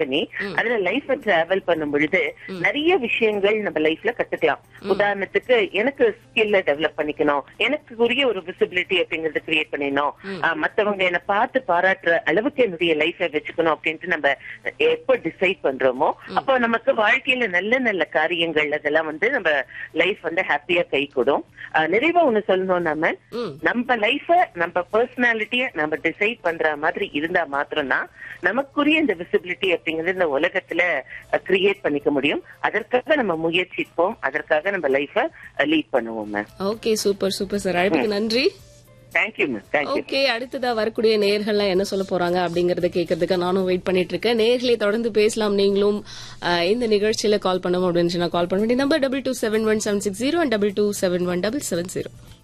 பண்ணி அதுல life travel பண்ணும் பொழுது நிறைய விஷயங்கள் நம்ம லைஃப்ல கத்துக்கலாம் உதாரணத்துக்கு எனக்கு ஸ்கில்ல டெவலப் பண்ணிக்கணும் எனக்கு உரிய ஒரு விசிபிலிட்டி அப்படிங்கறது கிரியேட் பண்ணிடணும் ஆஹ் மத்தவங்க என்ன பார்த்து பாராட்டுற அளவுக்கு என்னுடைய லைஃபை வச்சுக்கணும் அப்படின்ட்டு நம்ம எப்ப டிசைட் பண்றோமோ அப்போ நமக்கு வாழ்க்கையில நல்ல நல்ல காரியங்கள் அதெல்லாம் வந்து நம்ம லைஃப் வந்து ஹாப்பியா கை கூடும் ஆஹ் நிறைவா ஒண்ணு சொல்லணும் நம்ம ம். நம்ம லைஃப நம்ம பர்சனாலிட்டிய நம்ம டிசைட் பண்ற மாதிரி இருந்தா மாத்திரம்தான் நமக்குரிய இந்த விசிபிலிட்டி அப்படிங்கறது இந்த உலகத்துல கிரியேட் பண்ணிக்க முடியும் அதற்காக நம்ம முயற்சிப்போம் அதற்காக நம்ம லைஃப லீட் பண்ணுவோம் ma'am okay super super sir அழைப்புக்கு நன்றி தேங்க்யூ மேம் தேங்க்யூ ஓகே அடுத்ததா வரக்கூடிய நேயர்கள்லாம் என்ன சொல்ல போறாங்க அப்படிங்கறத கேட்கறதுக்கு நானும் வெயிட் பண்ணிட்டு இருக்கேன் நேயர்களை தொடர்ந்து பேசலாம் நீங்களும் அஹ், இந்த நிகழ்ச்சியில கால் பண்ணணும் அப்படின்னு சொன்னா கால் பண்ண வேண்டிய number double two seven one seven six zero and double two seven one double seven zero